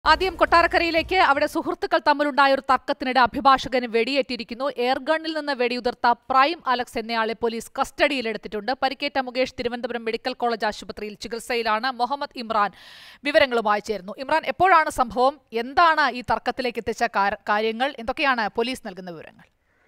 ആദ്യം കൊട്ടാരക്കരയിലേക്ക് അവിടെ സുഹൃത്തുക്കൾ തമ്മിലുണ്ടായ ഒരു തർക്കത്തിനിടെ അഭിഭാഷകന് വെടിയേറ്റിരിക്കുന്നു എയർഗണ്ണിൽ നിന്ന് വെടിയുതിർത്ത പ്രൈം അലക്സ് എന്നയാളെ പോലീസ് കസ്റ്റഡിയിലെടുത്തിട്ടുണ്ട് പരിക്കേറ്റ മുകേഷ് തിരുവനന്തപുരം മെഡിക്കൽ കോളേജ് ആശുപത്രിയിൽ ചികിത്സയിലാണ് മുഹമ്മദ് ഇമ്രാൻ വിവരങ്ങളുമായി ചേരുന്നു ഇമ്രാൻ എപ്പോഴാണ് സംഭവം എന്താണ് ഈ തർക്കത്തിലേക്ക് എത്തിച്ച കാര- കാര്യങ്ങൾ എന്തൊക്കെയാണ് പോലീസ് നൽകുന്ന വിവരങ്ങൾ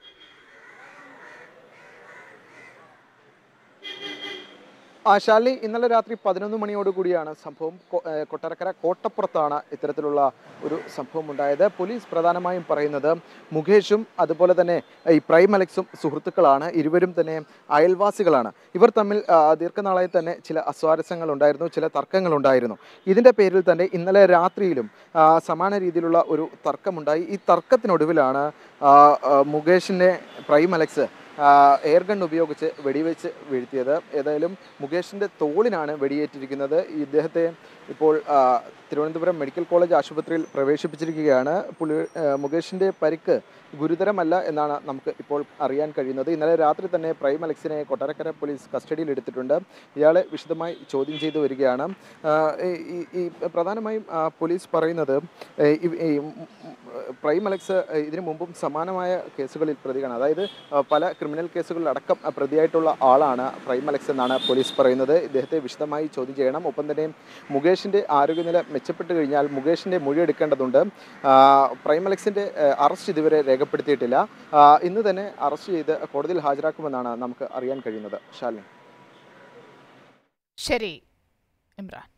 ആ ശാലിനി ഇന്നലെ രാത്രി പതിനൊന്ന് മണിയോടുകൂടിയാണ് സംഭവം കൊ- ഏഹ് കൊട്ടാരക്കര കോട്ടപ്പുറത്താണ് ഇത്തരത്തിലുള്ള ഒരു സംഭവം ഉണ്ടായത് പോലീസ് പ്രധാനമായും പറയുന്നത് മുകേഷും അതുപോലെ തന്നെ ഈ പ്രൈം അലക്സും സുഹൃത്തുക്കളാണ് ഇരുവരും തന്നെ അയൽവാസികളാണ് ഇവർ തമ്മിൽ ആ, ദീർഘനാളായി തന്നെ ചില അസ്വാരസ്യങ്ങൾ ഉണ്ടായിരുന്നു ചില തർക്കങ്ങൾ ഉണ്ടായിരുന്നു ഇതിൻ്റെ പേരിൽ തന്നെ ഇന്നലെ രാത്രിയിലും ആ, സമാന രീതിയിലുള്ള ഒരു തർക്കമുണ്ടായി ഈ തർക്കത്തിനൊടുവിലാണ് ആ, ആ, മുകേഷിനെ പ്രൈം അലക്സ് ആ, എയർ ഗൺ ഉപയോഗിച്ച് വെടിവെച്ച് വീഴ്ത്തിയത് ഏതായാലും മുകേഷിൻ്റെ തോളിനാണ് വെടിയേറ്റിരിക്കുന്നത് ഈ ഇദ്ദേഹത്തെ ഇപ്പോൾ ആ, തിരുവനന്തപുരം മെഡിക്കൽ കോളേജ് ആശുപത്രിയിൽ പ്രവേശിപ്പിച്ചിരിക്കുകയാണ് പുള്ളി ആ, മുകേഷിൻ്റെ പരിക്ക് ഗുരുതരമല്ല എന്നാണ് നമുക്ക് ഇപ്പോൾ അറിയാൻ കഴിയുന്നത് ഇന്നലെ രാത്രി തന്നെ പ്രൈം അലക്സിനെ കൊട്ടാരക്കര പോലീസ് കസ്റ്റഡിയിൽ എടുത്തിട്ടുണ്ട് ഇയാളെ വിശദമായി ചോദ്യം ചെയ്തു വരികയാണ് ആ, ഈ- ഈ- ഈ പ്രധാനമായും ആ, പോലീസ് പറയുന്നത് ഏ, ഈ- ഈ പ്രൈം അലക്സ് ഇതിനു മുമ്പും സമാനമായ കേസുകളിൽ പ്രതിയാണ് അതായത് ആ, പല ക്രിമിനൽ കേസുകളിൽ അടക്കം ആ, പ്രതിയായിട്ടുള്ള ആളാണ് പ്രൈം അലക്സ് എന്നാണ് പോലീസ് പറയുന്നത് ഇദ്ദേഹത്തെ വിശദമായി ചോദ്യം ചെയ്യണം ഒപ്പം തന്നെ മുകേഷിൻ്റെ ആരോഗ്യനില മെച്ചപ്പെട്ട് കഴിഞ്ഞാൽ മുകേഷിൻ്റെ മൊഴി എടുക്കേണ്ടതുണ്ട് ആ, പ്രൈം അലക്സിൻ്റെ ആ, അറസ്റ്റ് ഇതുവരെ രേഖപ്പെടുത്തിയിട്ടില്ല ആ, ഇന്ന് തന്നെ അറസ്റ്റ് ചെയ്ത് കോടതിയിൽ ഹാജരാക്കുമെന്നാണ് നമുക്ക് അറിയാൻ കഴിയുന്നത് ശാലിനി ശരി ഇമ്രാൻ